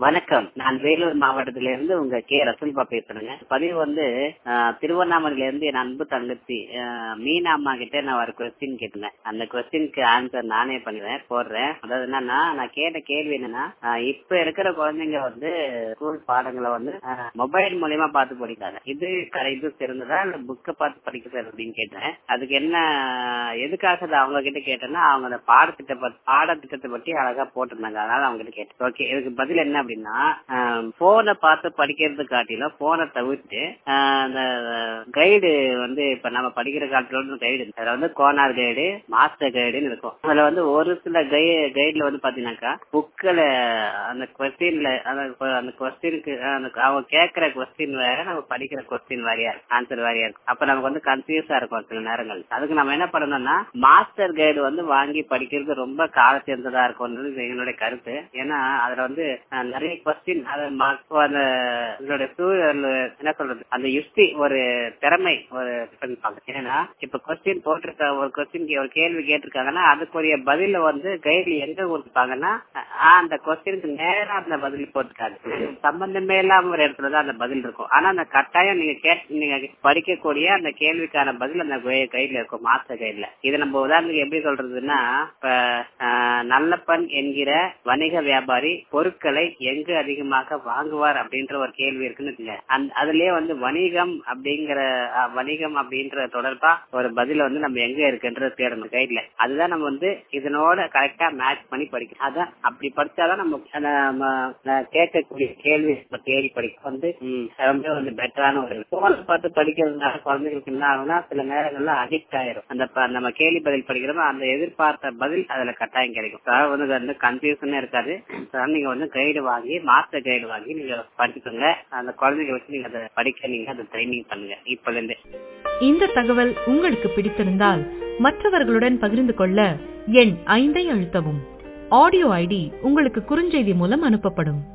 வணக்கம் நான் வேலூர் மாவட்டத்திலிருந்து உங்க கே ரசூல்பா பேசுறேங்க பதிவு வந்து ஆஹ், திருவண்ணாமலையில இருந்து என் அன்பு தங்கச்சி ஆஹ், மீனா அம்மா கிட்ட நான் ஒரு கொஸ்டின் கேட்டேன் அந்த கொஸ்டினுக்கு ஆன்சர் நானே பண்ணுவேன் போடுறேன் அதாவது என்னன்னா நான் கேட்ட கேள்வி என்னன்னா ஆஹ், இப்ப இருக்கிற குழந்தைங்க வந்து ஸ்கூல் பாடங்களை வந்து மொபைல் மூலியமா பார்த்து படிக்காங்க இது க- இது சிறந்ததா இல்ல புக்கை பார்த்து படிக்கிறது அப்படின்னு கேட்டேன் அதுக்கு என்ன எதுக்காக அதை அவங்க கிட்ட கேட்டேன்னா அவங்க அந்த பாடத்திட்ட பத்தி பாடத்திட்டத்தை பத்தி அழகா போட்டிருந்தாங்க அதனால அவங்க கிட்ட கேட்டேன் ஓகே இதுக்கு பதில் என்ன அப்படின்னா போனை பார்த்து படிக்கிறது காட்டிலும் போனை தவிர்த்து ஆஹ், அந்த கைடு வந்து இப்ப நம்ம படிக்கிற காலத்துல கைடு அதுல வந்து கோனார் கைடு மாஸ்டர் கைடுன்னு இருக்கும் அதுல வந்து ஒரு சில கை கைட்ல வந்து பாத்தீங்கன்னாக்கா புக்கில் அந்த கொஸ்டின்ல அந்த கொஸ்டினுக்கு அந்த அவங்க கேட்கிற கொஸ்டின் வேற நம்ம படிக்கிற கொஸ்டின் வேறையா இருக்கும் ஆன்சர் வேறையா இருக்கும் அப்ப நமக்கு வந்து கன்ஃபியூஸா இருக்கும் சில நேரங்கள் அதுக்கு நம்ம என்ன பண்ணணும்னா மாஸ்டர் கைடு வந்து வாங்கி படிக்கிறது ரொம்ப கால சேர்ந்ததா இருக்கும்ன்றது என்னுடைய கருத்து ஏன்னா அதுல வந்து அஹ், நிறைய கொஸ்டின் அது ம- அந்த இதோட சூழல் என்ன சொல்றது அந்த யுக்தி ஒரு திறமை ஒரு பண்ணிப்பாங்க ஏன்னா இப்ப கொஸ்டின் போட்டிருக்க ஒரு கொஸ்டின் ஒரு கேள்வி கேட்டிருக்காங்கன்னா அதுக்குரிய பதில வந்து கைடு எங்க கொடுத்துப்பாங்கன்னா அஹ், அந்த கொஸ்டினுக்கு நேரா அந்த பதில் போட்டுருக்காங்க சம்பந்தமே இல்லாம ஒரு இடத்துல தான் அந்த பதில் இருக்கும் ஆனா அந்த கட்டாயம் நீங்க கேட்டு நீங்க படிக்கக்கூடிய அந்த கேள்விக்கான பதில் அந்த கைட்ல இருக்கும் மாஸ்டர் கைட்ல இது நம்ம உதாரணத்துக்கு எப்படி சொல்றதுன்னா இப்ப அஹ், நல்லப்பன் என்கிற வணிக வியாபாரி பொருட்களை எங்கு அதிகமாக வாங்குவார் அப்படின்ற ஒரு கேள்வி இருக்குன்னு வச்சுங்க. அந்த அதுலயே வந்து வணிகம் அப்படிங்கிற அஹ், வணிகம் அப்படின்ற தொடர்பா ஒரு பதில வந்து நம்ம எங்க இருக்குன்றது தேடணும் கைட்ல அதுதான் நம்ம வந்து இதனோட கரெக்டா மேட்ச் பண்ணி படிக்கணும் அதான் அப்படி படிச்சாதான் நம்ம அந்த நம்ம, அஹ், கேட்கக்கூடிய கேள்வி நம்ம தேடி படிக்க வந்து ம், ரொம்ப வந்து பெட்டரான ஒரு போன் பார்த்து படிக்கிறதுனால குழந்தைகளுக்கு என்ன ஆகும்னா சில நேரங்கள்ல அடிக்ட் ஆயிரும் அந்த ப- நம்ம கேள்வி பதில் படிக்கிறோமோ அந்த எதிர்பார்த்த பதில் அதுல கட்டாயம் கிடைக்கும் அதாவது வந்து இது வந்து கன்ஃபியூஷனே இருக்காது அதனால நீங்க வந்து கைடு வாங்கி மாஸ்டர் கைடு வாங்கி நீங்க படிச்சுக்கோங்க அந்த குழந்தைங்க வச்சு நீங்க அதை படிக்க நீங்க அதை ட்ரைனிங் பண்ணுங்க இப்பல இருந்து இந்த தகவல் உங்களுக்கு பிடித்திருந்தால் மற்றவர்களுடன் பகிர்ந்து கொள்ள எண் ஐந்தை அழுத்தவும் ஆடியோ ஐடி உங்களுக்கு குறுஞ்செய்தி மூலம் அனுப்பப்படும்